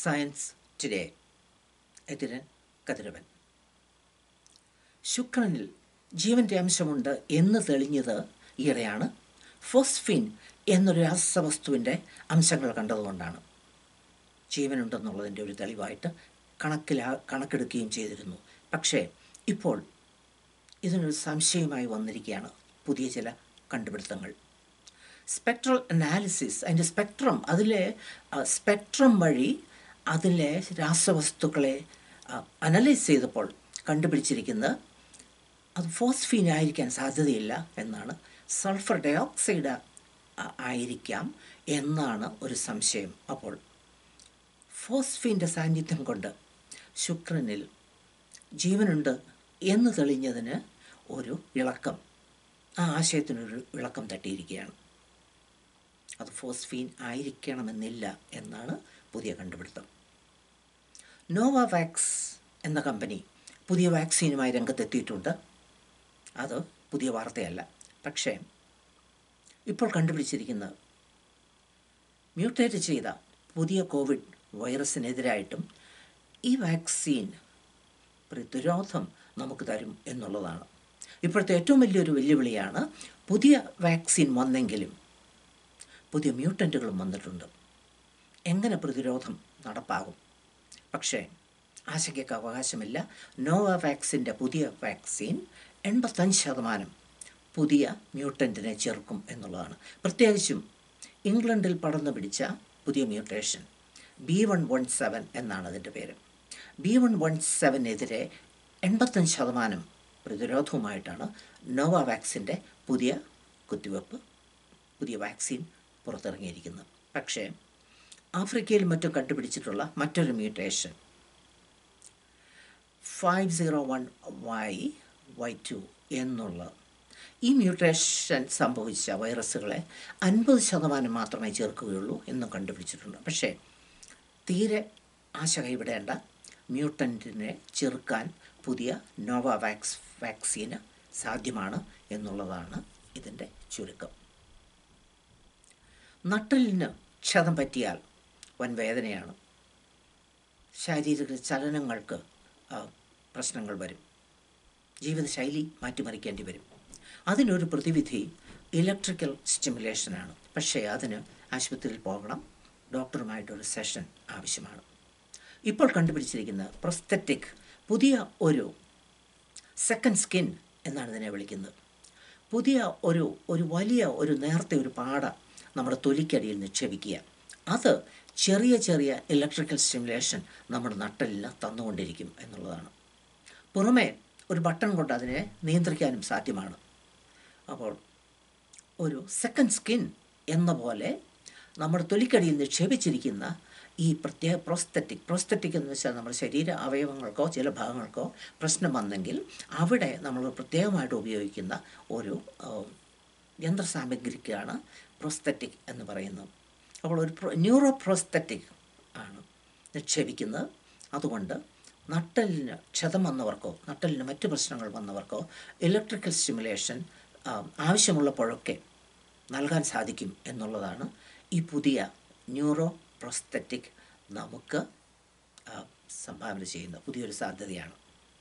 science today എതിരൻ കതിരവൻ ശുക്രനിൽ ജീവൻ്റെ അംശമുണ്ട് എന്ന് തെളിഞ്ഞത് ഈയിടെയാണ് ഫോസ്ഫിൻ എന്നൊരു രാസവസ്തുവിൻ്റെ അംശങ്ങൾ കണ്ടതുകൊണ്ടാണ് ജീവനുണ്ടെന്നുള്ളതിൻ്റെ ഒരു തെളിവായിട്ട് കണക്കിലാ കണക്കെടുക്കുകയും ചെയ്തിരുന്നു പക്ഷേ ഇപ്പോൾ ഇതിനൊരു സംശയമായി വന്നിരിക്കുകയാണ് പുതിയ ചില കണ്ടുപിടുത്തങ്ങൾ സ്പെക്ട്രൽ അനാലിസിസ് അതിൻ്റെ സ്പെക്ട്രം അതിലെ സ്പെക്ട്രം വഴി അതിലെ രാസവസ്തുക്കളെ അനലൈസ് ചെയ്തപ്പോൾ കണ്ടുപിടിച്ചിരിക്കുന്നത് അത് ഫോസ്ഫീൻ ആയിരിക്കാൻ സാധ്യതയില്ല എന്നാണ് സൾഫർ ഡയോക്സൈഡ് ആയിരിക്കാം എന്നാണ് ഒരു സംശയം അപ്പോൾ ഫോസ്ഫീൻ്റെ സാന്നിധ്യം കൊണ്ട് ശുക്രനിൽ ജീവനുണ്ട് എന്ന് തെളിഞ്ഞതിന് ഒരു ഇളക്കം ആ ആശയത്തിനൊരു ഇളക്കം തട്ടിയിരിക്കുകയാണ് അത് ഫോസ്ഫീൻ ആയിരിക്കണമെന്നില്ല എന്നാണ് പുതിയ കണ്ടുപിടുത്തം നോവാവാക്സ് എന്ന കമ്പനി പുതിയ വാക്സിനുമായി രംഗത്തെത്തിയിട്ടുണ്ട് അത് പുതിയ വാർത്തയല്ല പക്ഷേ ഇപ്പോൾ കണ്ടുപിടിച്ചിരിക്കുന്നത് മ്യൂട്ടേറ്റ് ചെയ്ത പുതിയ കോവിഡ് വൈറസിനെതിരായിട്ടും ഈ വാക്സിൻ പ്രതിരോധം നമുക്ക് തരും എന്നുള്ളതാണ് ഇപ്പോഴത്തെ ഏറ്റവും വലിയൊരു വെല്ലുവിളിയാണ് പുതിയ വാക്സിൻ വന്നെങ്കിലും പുതിയ മ്യൂട്ടൻറ്റുകളും വന്നിട്ടുണ്ട് എങ്ങനെ പ്രതിരോധം നടപ്പാകും പക്ഷേ ആശങ്കയ്ക്ക് അവകാശമില്ല നോവ വാക്സിൻ്റെ പുതിയ വാക്സിൻ എൺപത്തഞ്ച് ശതമാനം പുതിയ മ്യൂട്ടൻറ്റിനെ ചേർക്കും എന്നുള്ളതാണ് പ്രത്യേകിച്ചും ഇംഗ്ലണ്ടിൽ പടർന്നു പിടിച്ച പുതിയ mutation B one one seven എന്നാണ് അതിൻ്റെ പേര് ബി വൺ വൺ സെവനെതിരെ എൺപത്തഞ്ച് ശതമാനം പ്രതിരോധവുമായിട്ടാണ് നോവ വാക്സിൻ്റെ പുതിയ കുത്തിവെപ്പ് പുതിയ വാക്സിൻ പുറത്തിറങ്ങിയിരിക്കുന്നത് പക്ഷേ ആഫ്രിക്കയിൽ മറ്റും കണ്ടുപിടിച്ചിട്ടുള്ള മറ്റൊരു mutation five zero one Y Y two എന്നുള്ള ഈ മ്യൂട്ടേഷൻ സംഭവിച്ച വൈറസുകളെ അൻപത് ശതമാനം മാത്രമേ ചേർക്കുകയുള്ളൂ എന്നും കണ്ടുപിടിച്ചിട്ടുണ്ട് പക്ഷേ തീരെ ആശ കൈവിടേണ്ട മ്യൂട്ടൻറ്റിനെ ചെറുക്കാൻ പുതിയ നോവാവാക്സ് വാക്സിന് സാധ്യമാണ് എന്നുള്ളതാണ് ഇതിൻ്റെ ചുരുക്കം നട്ടലിന് ക്ഷതം പറ്റിയാൽ വൻ വേദനയാണ് ശാരീരിക ചലനങ്ങൾക്ക് പ്രശ്നങ്ങൾ വരും ജീവിതശൈലി മാറ്റിമറിക്കേണ്ടി വരും അതിനൊരു പ്രതിവിധി ഇലക്ട്രിക്കൽ സ്റ്റിമുലേഷനാണ് പക്ഷേ അതിന് ആശുപത്രിയിൽ പോകണം ഡോക്ടറുമായിട്ടൊരു സെഷൻ ആവശ്യമാണ് ഇപ്പോൾ കണ്ടുപിടിച്ചിരിക്കുന്ന പ്രൊസ്തറ്റിക് പുതിയ ഒരു സെക്കൻഡ് സ്കിൻ എന്നാണ് ഇതിനെ വിളിക്കുന്നത് പുതിയ ഒരു ഒരു വലിയ ഒരു നേരത്തെ ഒരു പാട നമ്മുടെ തൊലിക്കടിയിൽ നിക്ഷേപിക്കുക അത് ചെറിയ ചെറിയ ഇലക്ട്രിക്കൽ സ്റ്റിമുലേഷൻ നമ്മുടെ നട്ടലിന് തന്നുകൊണ്ടിരിക്കും എന്നുള്ളതാണ് പുറമേ ഒരു ബട്ടൺ കൊണ്ട് അതിനെ നിയന്ത്രിക്കാനും സാധ്യമാണ് അപ്പോൾ ഒരു സെക്കൻഡ് സ്കിൻ എന്ന പോലെ നമ്മുടെ തൊലിക്കടിയിൽ നിക്ഷേപിച്ചിരിക്കുന്ന ഈ പ്രത്യേക പ്രോസ്തറ്റിക് പ്രോസ്തറ്റിക് എന്ന് വെച്ചാൽ നമ്മുടെ ശരീര അവയവങ്ങൾക്കോ ചില ഭാഗങ്ങൾക്കോ പ്രശ്നം വന്നെങ്കിൽ അവിടെ നമ്മൾ പ്രത്യേകമായിട്ട് ഉപയോഗിക്കുന്ന ഒരു യന്ത്ര സാമഗ്രിക്കാണ് പ്രോസ്തറ്റിക് എന്ന് പറയുന്നത് അപ്പോൾ ഒരു ന്യൂറോ പ്രോസ്തറ്റിക് ആണ് നിക്ഷേപിക്കുന്നത് അതുകൊണ്ട് നട്ടലിന് ക്ഷതം വന്നവർക്കോ നട്ടലിന് മറ്റു പ്രശ്നങ്ങൾ വന്നവർക്കോ ഇലക്ട്രിക്കൽ സ്റ്റിമുലേഷൻ ആവശ്യമുള്ളപ്പോഴൊക്കെ നൽകാൻ സാധിക്കും എന്നുള്ളതാണ് ഈ പുതിയ ന്യൂറോ പ്രോസ്തറ്റിക് നമുക്ക് സംഭാവന ചെയ്യുന്ന പുതിയൊരു സാധ്യതയാണ്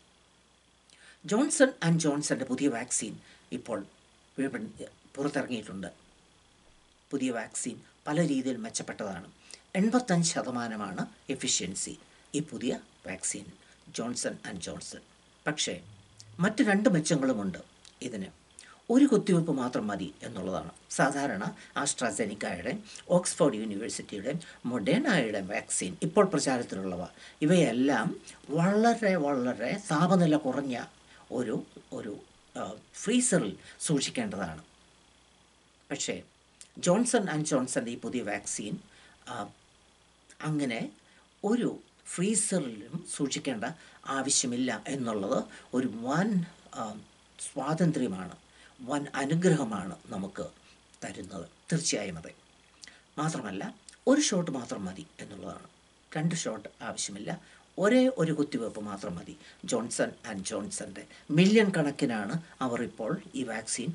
ജോൺസൺ ആൻഡ് ജോൺസൻ്റെ പുതിയ വാക്സിൻ ഇപ്പോൾ പുറത്തിറങ്ങിയിട്ടുണ്ട് പുതിയ വാക്സിൻ പല രീതിയിൽ മെച്ചപ്പെട്ടതാണ് എൺപത്തഞ്ച് ശതമാനമാണ് എഫിഷ്യൻസി ഈ പുതിയ വാക്സിൻ ജോൺസൺ ആൻഡ് ജോൺസൺ പക്ഷേ മറ്റ് രണ്ട് മെച്ചങ്ങളുമുണ്ട് ഇതിന് ഒരു കുത്തിവയ്പ്പ് മാത്രം മതി എന്നുള്ളതാണ് സാധാരണ ആസ്ട്രാസെനിക്കയുടെ ഓക്സ്ഫോർഡ് യൂണിവേഴ്സിറ്റിയുടെ മൊഡേണയുടെ വാക്സിൻ ഇപ്പോൾ പ്രചാരത്തിലുള്ളവ ഇവയെല്ലാം വളരെ വളരെ താപനില കുറഞ്ഞ ഒരു ഒരു ഫ്രീസറിൽ സൂക്ഷിക്കേണ്ടതാണ് പക്ഷേ ജോൺസൺ ആൻഡ് ജോൺസൻ്റെ ഈ പുതിയ വാക്സിൻ അങ്ങനെ ഒരു ഫ്രീസറിലും സൂക്ഷിക്കേണ്ട ആവശ്യമില്ല എന്നുള്ളത് ഒരു വൻ സ്വാതന്ത്ര്യമാണ് വൻ അനുഗ്രഹമാണ് നമുക്ക് തരുന്നത് തീർച്ചയായും അതെ മാത്രമല്ല ഒരു ഷോട്ട് മാത്രം മതി എന്നുള്ളതാണ് രണ്ട് ഷോട്ട് ആവശ്യമില്ല ഒരേ ഒരു കുത്തിവയ്പ്പ് മാത്രം മതി ജോൺസൺ ആൻഡ് ജോൺസൻ്റെ മില്യൺ കണക്കിനാണ് അവർ ഇപ്പോൾ ഈ വാക്സിൻ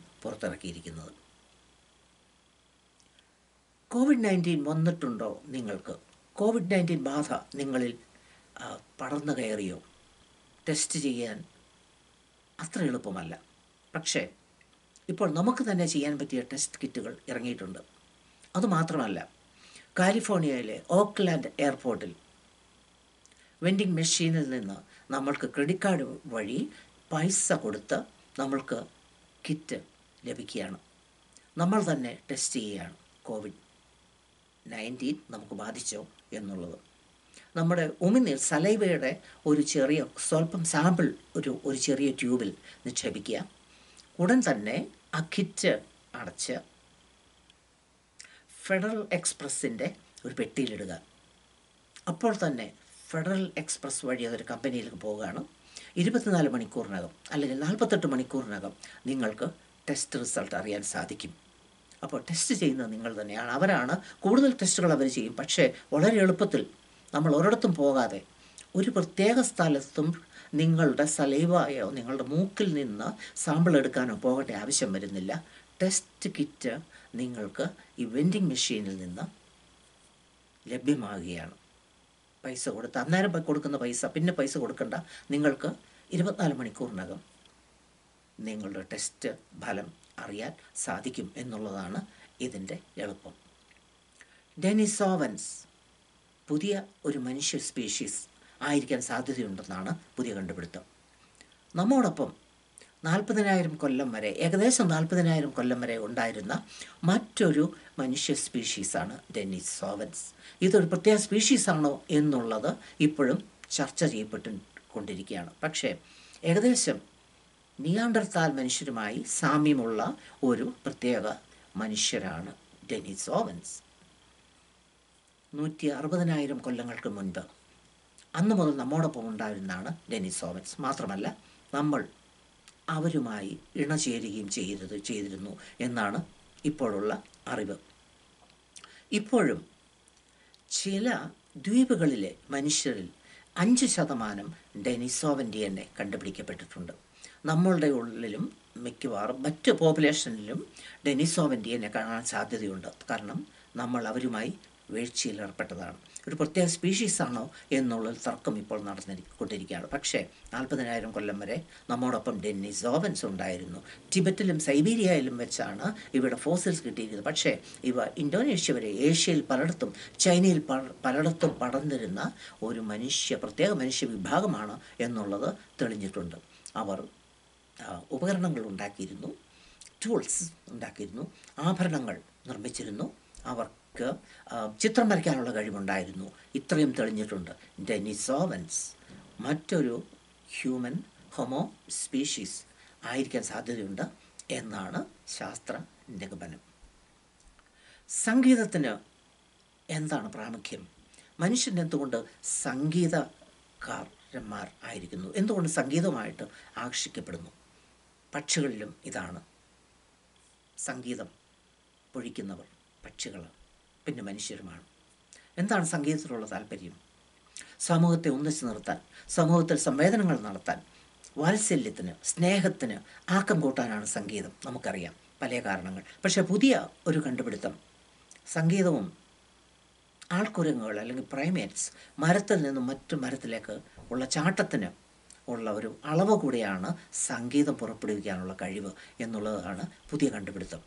പുറത്തിറക്കിയിരിക്കുന്നത് കോവിഡ് നയൻറ്റീൻ വന്നിട്ടുണ്ടോ നിങ്ങൾക്ക് കോവിഡ് നയൻറ്റീൻ ബാധ നിങ്ങളിൽ ആ, പടർന്നു കയറിയോ ടെസ്റ്റ് ചെയ്യാൻ അത്ര എളുപ്പമല്ല പക്ഷേ ഇപ്പോൾ നമുക്ക് തന്നെ ചെയ്യാൻ പറ്റിയ ടെസ്റ്റ് കിറ്റുകൾ ഇറങ്ങിയിട്ടുണ്ട് അതുമാത്രമല്ല കാലിഫോർണിയയിലെ ഓക്ലാൻഡ് എയർപോർട്ടിൽ വെൻഡിങ് മെഷീനിൽ നിന്ന് നമ്മൾക്ക് ക്രെഡിറ്റ് കാർഡ് വഴി പൈസ കൊടുത്ത് നമ്മൾക്ക് കിറ്റ് ലഭിക്കുകയാണ് നമ്മൾ തന്നെ ടെസ്റ്റ് ചെയ്യുകയാണ് കോവിഡ് നയൻറ്റീൻ നമുക്ക് ബാധിച്ചോ എന്നുള്ളത് നമ്മുടെ ഉമിനീർ സലൈവയുടെ ഒരു ചെറിയ സ്വല്പം സാമ്പിൾ ഒരു ഒരു ചെറിയ ട്യൂബിൽ നിക്ഷേപിക്കുക ഉടൻ തന്നെ ആ കിറ്റ് അടച്ച് ഫെഡറൽ എക്സ്പ്രസിൻ്റെ ഒരു പെട്ടിയിലിടുക അപ്പോൾ തന്നെ ഫെഡറൽ എക്സ്പ്രസ് വഴി അതൊരു കമ്പനിയിലേക്ക് പോവുകയാണ് ഇരുപത്തിനാല് മണിക്കൂറിനകം അല്ലെങ്കിൽ നാൽപ്പത്തെട്ട് മണിക്കൂറിനകം നിങ്ങൾക്ക് ടെസ്റ്റ് റിസൾട്ട് അറിയാൻ സാധിക്കും അപ്പോൾ ടെസ്റ്റ് ചെയ്യുന്നത് നിങ്ങൾ തന്നെയാണ് അവരാണ് കൂടുതൽ ടെസ്റ്റുകൾ അവർ ചെയ്യും പക്ഷേ വളരെ എളുപ്പത്തിൽ നമ്മൾ ഒരിടത്തും പോകാതെ ഒരു പ്രത്യേക സ്ഥലത്തും നിങ്ങളുടെ സലൈവായോ നിങ്ങളുടെ മൂക്കിൽ നിന്ന് സാമ്പിൾ എടുക്കാനോ പോകേണ്ട ആവശ്യം വരുന്നില്ല ടെസ്റ്റ് കിറ്റ് നിങ്ങൾക്ക് ഈ വെൻഡിങ് മെഷീനിൽ നിന്ന് ലഭ്യമാകുകയാണ് പൈസ കൊടുത്ത് അന്നേരം പ- കൊടുക്കുന്ന പൈസ പിന്നെ പൈസ കൊടുക്കണ്ട നിങ്ങൾക്ക് ഇരുപത്തിനാല് മണിക്കൂറിനകം നിങ്ങളുടെ ടെസ്റ്റ് ഫലം അറിയാൻ സാധിക്കും എന്നുള്ളതാണ് ഇതിൻ്റെ എളുപ്പം ഡെനിസോവൻസ് പുതിയ ഒരു മനുഷ്യ സ്പീഷീസ് ആയിരിക്കാൻ സാധ്യതയുണ്ടെന്നാണ് പുതിയ കണ്ടുപിടുത്തം നമ്മോടൊപ്പം നാൽപ്പതിനായിരം കൊല്ലം വരെ ഏകദേശം നാൽപ്പതിനായിരം കൊല്ലം വരെ ഉണ്ടായിരുന്ന മറ്റൊരു മനുഷ്യ സ്പീഷീസാണ് ഡെന്നിസ് സോവൻസ് ഇതൊരു പ്രത്യേക സ്പീഷീസാണോ എന്നുള്ളത് ഇപ്പോഴും ചർച്ച ചെയ്യപ്പെട്ടു കൊണ്ടിരിക്കുകയാണ് പക്ഷേ ഏകദേശം നിയാണ്ടർത്താൽ മനുഷ്യരുമായി സാമ്യമുള്ള ഒരു പ്രത്യേക മനുഷ്യരാണ് ഡെന്നിസ് ഓവൻസ് നൂറ്റി അറുപതിനായിരം കൊല്ലങ്ങൾക്ക് മുൻപ് അന്ന് മുതൽ നമ്മോടൊപ്പം ഉണ്ടായിരുന്നതാണ് ഡെന്നിസ് ഓവൻസ് മാത്രമല്ല നമ്മൾ അവരുമായി ഇണചേരുകയും ചെയ്തത് ചെയ്തിരുന്നു എന്നാണ് ഇപ്പോഴുള്ള അറിവ് ഇപ്പോഴും ചില ദ്വീപുകളിലെ മനുഷ്യരിൽ അഞ്ച് ശതമാനം ഡെനിസോവൻ ഡി എൻ എ കണ്ടുപിടിക്കപ്പെട്ടിട്ടുണ്ട് നമ്മളുടെ ഉള്ളിലും മിക്കവാറും മറ്റ് പോപ്പുലേഷനിലും ഡെനിസോവൻ ഡി എൻ എ കാണാൻ സാധ്യതയുണ്ട് കാരണം നമ്മൾ അവരുമായി വീഴ്ചയിൽ ഏർപ്പെട്ടതാണ് ഒരു പ്രത്യേക സ്പീഷീസ് ആണോ എന്നുള്ള തർക്കം ഇപ്പോൾ നടന്നുകൊണ്ടിരിക്കുകയാണ് പക്ഷേ നാൽപ്പതിനായിരം കൊല്ലം വരെ നമ്മോടൊപ്പം ഡെന്നിസോവൻസ് ഉണ്ടായിരുന്നു ടിബറ്റിലും സൈബീരിയയിലും വെച്ചാണ് ഇവിടെ ഫോസിൽസ് കിട്ടിയിരിക്കുന്നത് പക്ഷേ ഇവ ഇന്തോനേഷ്യ വരെ ഏഷ്യയിൽ പലയിടത്തും ചൈനയിൽ പല- പലയിടത്തും പടർന്നിരുന്ന ഒരു മനുഷ്യ പ്രത്യേക മനുഷ്യ വിഭാഗമാണ് എന്നുള്ളത് തെളിഞ്ഞിട്ടുണ്ട് അവർ ആ, ഉപകരണങ്ങൾ ഉണ്ടാക്കിയിരുന്നു ടൂൾസ് ഉണ്ടാക്കിയിരുന്നു ആഭരണങ്ങൾ നിർമ്മിച്ചിരുന്നു അവർക്ക് ആ, ചിത്രം വരയ്ക്കാനുള്ള കഴിവുണ്ടായിരുന്നു ഇത്രയും തെളിഞ്ഞിട്ടുണ്ട് ഡെനിസോവൻസ് മറ്റൊരു ഹ്യൂമൻ ഹൊമോ സ്പീഷീസ് ആയിരിക്കാൻ സാധ്യതയുണ്ട് എന്നാണ് ശാസ്ത്ര നിഗമനം സംഗീതത്തിന് എന്താണ് പ്രാമുഖ്യം മനുഷ്യൻ എന്തുകൊണ്ട് സംഗീതക്കാരന്മാർ ആയിരിക്കുന്നു എന്തുകൊണ്ട് സംഗീതമായിട്ട് ആകർഷിക്കപ്പെടുന്നു പക്ഷികളിലും ഇതാണ് സംഗീതം പൊഴിക്കുന്നവർ പക്ഷികൾ പിന്നെ മനുഷ്യരുമാണ് എന്താണ് സംഗീതത്തിലുള്ള താല്പര്യം സമൂഹത്തെ ഒന്നിച്ചു നിർത്താൻ സമൂഹത്തിൽ സംവേദനങ്ങൾ നടത്താൻ വാത്സല്യത്തിന് സ്നേഹത്തിന് ആക്കം കൂട്ടാനാണ് സംഗീതം നമുക്കറിയാം പല കാരണങ്ങൾ പക്ഷേ പുതിയ ഒരു കണ്ടുപിടുത്തം സംഗീതവും ആൾക്കുരങ്ങുകൾ അല്ലെങ്കിൽ പ്രൈമേറ്റ്സ് മരത്തിൽ നിന്നും മറ്റു മരത്തിലേക്ക് ഉള്ള ചാട്ടത്തിന് ഉള്ള ഒരു അളവ് കൂടിയാണ് സംഗീതം പുറപ്പെടുവിക്കാനുള്ള കഴിവ് എന്നുള്ളതാണ് പുതിയ കണ്ടുപിടുത്തം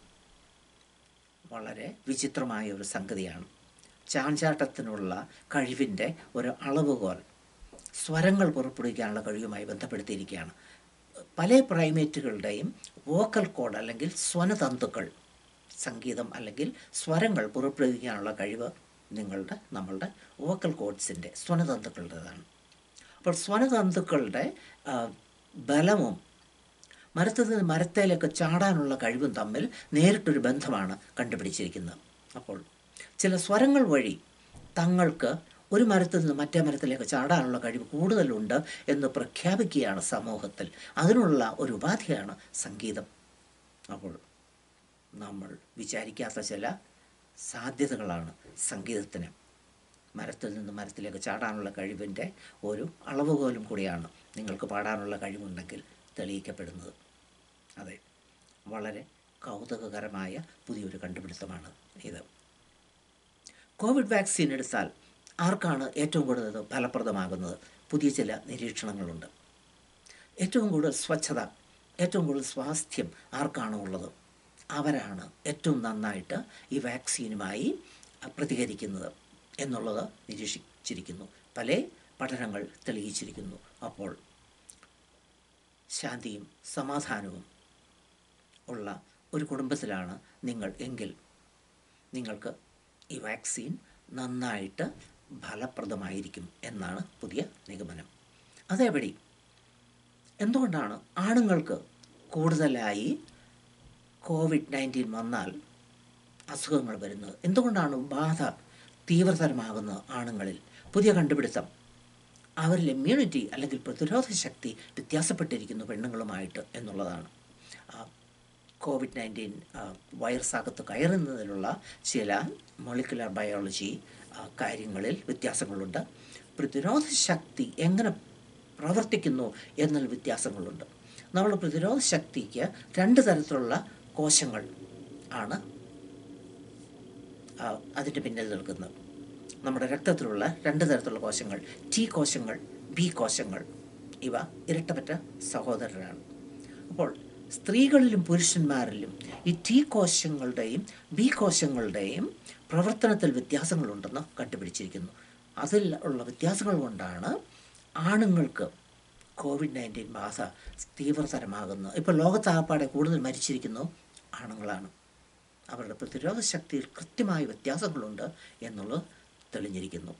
വളരെ വിചിത്രമായ ഒരു സംഗതിയാണ് ചാഞ്ചാട്ടത്തിനുള്ള കഴിവിൻ്റെ ഒരു അളവുകോൽ സ്വരങ്ങൾ പുറപ്പെടുവിക്കാനുള്ള കഴിവുമായി ബന്ധപ്പെടുത്തിയിരിക്കുകയാണ് പല പ്രൈമേറ്റുകളുടെയും വോക്കൽ കോഡ് അല്ലെങ്കിൽ സ്വനതന്തുക്കൾ സംഗീതം അല്ലെങ്കിൽ സ്വരങ്ങൾ പുറപ്പെടുവിക്കാനുള്ള കഴിവ് നിങ്ങളുടെ നമ്മളുടെ വോക്കൽ കോഡ്സിൻ്റെ സ്വനതന്തുക്കളുടേതാണ് അപ്പോൾ സ്വനതന്തുക്കളുടെ ആ, ബലവും മരത്തിൽ നിന്ന് മരത്തേലേക്ക് ചാടാനുള്ള കഴിവും തമ്മിൽ നേരിട്ടൊരു ബന്ധമാണ് കണ്ടുപിടിച്ചിരിക്കുന്നത് അപ്പോൾ ചില സ്വരങ്ങൾ വഴി തങ്ങൾക്ക് ഒരു മരത്തിൽ നിന്ന് മറ്റേ മരത്തിലേക്ക് ചാടാനുള്ള കഴിവ് കൂടുതലുണ്ട് എന്ന് പ്രഖ്യാപിക്കുകയാണ് സമൂഹത്തിൽ അതിനുള്ള ഒരു ഉപാധിയാണ് സംഗീതം അപ്പോൾ നമ്മൾ വിചാരിക്കാത്ത ചില സാധ്യതകളാണ് സംഗീതത്തിന് മരത്തിൽ നിന്ന് മരത്തിലേക്ക് ചാടാനുള്ള കഴിവിൻ്റെ ഒരു അളവുകോലും കൂടിയാണ് നിങ്ങൾക്ക് പാടാനുള്ള കഴിവുണ്ടെങ്കിൽ തെളിയിക്കപ്പെടുന്നത് അതെ വളരെ കൗതുകകരമായ പുതിയൊരു കണ്ടുപിടുത്തമാണ് ഇത് കോവിഡ് വാക്സിൻ എടുത്താൽ ആർക്കാണ് ഏറ്റവും കൂടുതൽ ഫലപ്രദമാകുന്നത് പുതിയ ചില നിരീക്ഷണങ്ങളുണ്ട് ഏറ്റവും കൂടുതൽ സ്വച്ഛത ഏറ്റവും കൂടുതൽ സ്വാസ്ഥ്യം ആർക്കാണോ ഉള്ളത് അവരാണ് ഏറ്റവും നന്നായിട്ട് ഈ വാക്സിനുമായി പ്രതികരിക്കുന്നത് എന്നുള്ളത് നിരീക്ഷിച്ചിരിക്കുന്നു പല പഠനങ്ങൾ തെളിയിച്ചിരിക്കുന്നു അപ്പോൾ ശാന്തിയും സമാധാനവും ഉള്ള ഒരു കുടുംബത്തിലാണ് നിങ്ങൾ എങ്കിൽ നിങ്ങൾക്ക് ഈ വാക്സിൻ നന്നായിട്ട് ഫലപ്രദമായിരിക്കും എന്നാണ് പുതിയ നിഗമനം അതേപടി എന്തുകൊണ്ടാണ് ആണുങ്ങൾക്ക് കൂടുതലായി കോവിഡ് നയൻറ്റീൻ വന്നാൽ അസുഖങ്ങൾ വരുന്നത് എന്തുകൊണ്ടാണ് ബാധ തീവ്രതരമാകുന്നത് ആണുങ്ങളിൽ പുതിയ കണ്ടുപിടുത്തം അവരിൽ ഇമ്മ്യൂണിറ്റി അല്ലെങ്കിൽ പ്രതിരോധ ശക്തി വ്യത്യാസപ്പെട്ടിരിക്കുന്നു പെണ്ണുങ്ങളുമായിട്ട് എന്നുള്ളതാണ് ആ, കോവിഡ് നയൻറ്റീൻ വൈറസ് അകത്ത് കയറുന്നതിലുള്ള ചില മോളിക്കുലർ ബയോളജി ആ, കാര്യങ്ങളിൽ വ്യത്യാസങ്ങളുണ്ട് പ്രതിരോധ ശക്തി എങ്ങനെ പ്രവർത്തിക്കുന്നു എന്നതിൽ വ്യത്യാസങ്ങളുണ്ട് നമ്മുടെ പ്രതിരോധ ശക്തിക്ക് രണ്ട് തരത്തിലുള്ള കോശങ്ങൾ ആണ് ആ, അതിൻ്റെ പിന്നിൽ നിൽക്കുന്നത് നമ്മുടെ രക്തത്തിലുള്ള രണ്ട് തരത്തിലുള്ള കോശങ്ങൾ ടി കോശങ്ങൾ ബി കോശങ്ങൾ ഇവ ഇരട്ടപ്പറ്റ സഹോദരരാണ് അപ്പോൾ സ്ത്രീകളിലും പുരുഷന്മാരിലും ഈ ടി കോശങ്ങളുടെയും ബി കോശങ്ങളുടെയും പ്രവർത്തനത്തിൽ വ്യത്യാസങ്ങളുണ്ടെന്ന് കണ്ടുപിടിച്ചിരിക്കുന്നു അതിൽ ഉള്ള വ്യത്യാസങ്ങൾ കൊണ്ടാണ് ആണുങ്ങൾക്ക് കോവിഡ് നയൻറ്റീൻ ബാധ തീവ്രതരമാകുന്നത് ഇപ്പോൾ ലോകത്താകപ്പാടെ കൂടുതൽ മരിച്ചിരിക്കുന്നു ആണുങ്ങളാണ് അവരുടെ പ്രതിരോധ ശക്തിയിൽ കൃത്യമായ വ്യത്യാസങ്ങളുണ്ട് എന്നുള്ളത് തെളിഞ്ഞിരിക്കുന്നു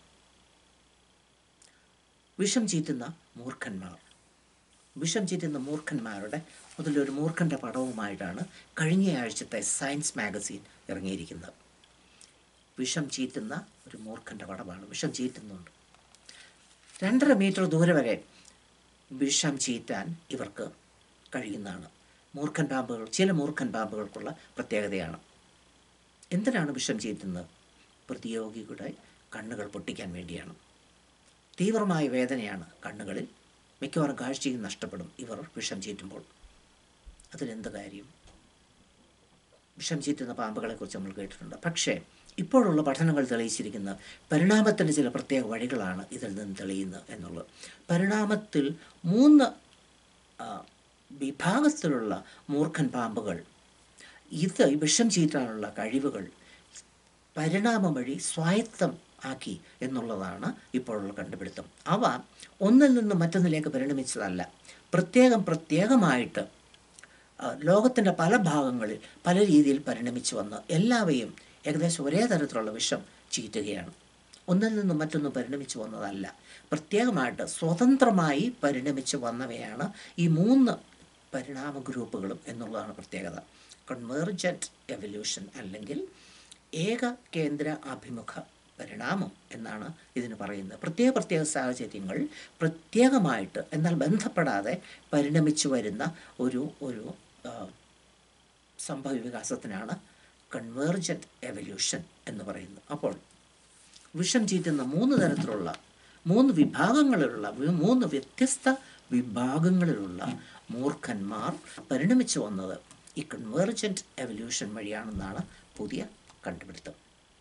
വിഷം ചീറ്റുന്ന മൂർഖന്മാർ വിഷം ചീറ്റുന്ന മൂർഖന്മാരുടെ അതിലൊരു മൂർഖൻ്റെ പടവുമായിട്ടാണ് കഴിഞ്ഞ ആഴ്ചത്തെ സയൻസ് മാഗസീൻ ഇറങ്ങിയിരിക്കുന്നത് വിഷം ചീറ്റുന്ന ഒരു മൂർഖൻ്റെ പടമാണ് വിഷം ചീറ്റുന്നുണ്ട് രണ്ടര മീറ്റർ ദൂരെ വരെ വിഷം ചീറ്റാൻ ഇവർക്ക് കഴിയുന്നതാണ് മൂർഖൻ പാമ്പുകൾ ചില മൂർഖൻ പാമ്പുകൾക്കുള്ള പ്രത്യേകതയാണ് എന്തിനാണ് വിഷം ചീറ്റുന്നത് പ്രതിയോഗിയുടെ കണ്ണുകൾ പൊട്ടിക്കാൻ വേണ്ടിയാണ് തീവ്രമായ വേദനയാണ് കണ്ണുകളിൽ മിക്കവാറും കാഴ്ചയും നഷ്ടപ്പെടും ഇവർ വിഷം ചീറ്റുമ്പോൾ അതിലെന്ത് കാര്യം വിഷം ചീറ്റുന്ന പാമ്പുകളെക്കുറിച്ച് നമ്മൾ കേട്ടിട്ടുണ്ട് പക്ഷേ ഇപ്പോഴുള്ള പഠനങ്ങൾ തെളിയിച്ചിരിക്കുന്ന പരിണാമത്തിൻ്റെ ചില പ്രത്യേക വഴികളാണ് ഇതിൽ നിന്ന് തെളിയുന്നത് എന്നുള്ളത് പരിണാമത്തിൽ മൂന്ന് ആ, വിഭാഗത്തിലുള്ള മൂർഖൻ പാമ്പുകൾ ഇത് ഈ വിഷം ചീറ്റാനുള്ള കഴിവുകൾ പരിണാമം വഴി സ്വായത്തം ആക്കി എന്നുള്ളതാണ് ഇപ്പോഴുള്ള കണ്ടുപിടുത്തം അവ ഒന്നിൽ നിന്ന് മറ്റൊന്നിലേക്ക് പരിണമിച്ചതല്ല പ്രത്യേകം പ്രത്യേകമായിട്ട് ലോകത്തിൻ്റെ പല ഭാഗങ്ങളിൽ പല രീതിയിൽ പരിണമിച്ചു വന്ന് എല്ലാവയും ഏകദേശം ഒരേ തരത്തിലുള്ള വിഷം ചീറ്റുകയാണ് ഒന്നിൽ നിന്നും മറ്റൊന്നും പരിണമിച്ചു വന്നതല്ല പ്രത്യേകമായിട്ട് സ്വതന്ത്രമായി പരിണമിച്ചു വന്നവയാണ് ഈ മൂന്ന് പരിണാമ ഗ്രൂപ്പുകളും എന്നുള്ളതാണ് പ്രത്യേകത കൺവേർജൻറ്റ് എവല്യൂഷൻ അല്ലെങ്കിൽ ഏക കേന്ദ്ര അഭിമുഖ പരിണാമം എന്നാണ് ഇതിന് പറയുന്നത് പ്രത്യേക പ്രത്യേക സാഹചര്യങ്ങൾ പ്രത്യേകമായിട്ട് എന്നാൽ ബന്ധപ്പെടാതെ പരിണമിച്ചു വരുന്ന ഒരു ഒരു ആ, സംഭവ വികാസത്തിനാണ് കൺവേർജൻറ്റ് എവല്യൂഷൻ എന്ന് പറയുന്നത് അപ്പോൾ വിഷം ചീറ്റുന്ന മൂന്ന് തരത്തിലുള്ള മൂന്ന് വിഭാഗങ്ങളിലുള്ള വി- മൂന്ന് വ്യത്യസ്ത വിഭാഗങ്ങളിലുള്ള മൂർഖന്മാർ പരിണമിച്ചു വന്നത് ഈ കൺവേർജൻറ്റ് എവല്യൂഷൻ വഴിയാണെന്നാണ് പുതിയ കണ്ടുപിടുത്തം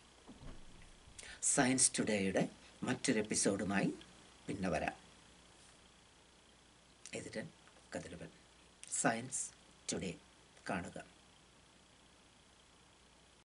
സയൻസ് ടുഡേയുടെ മറ്റൊരു എപ്പിസോഡുമായി പിന്നെ വരാം എതിരൻ കതിരവൻ സയൻസ് ടുഡേ കാണുക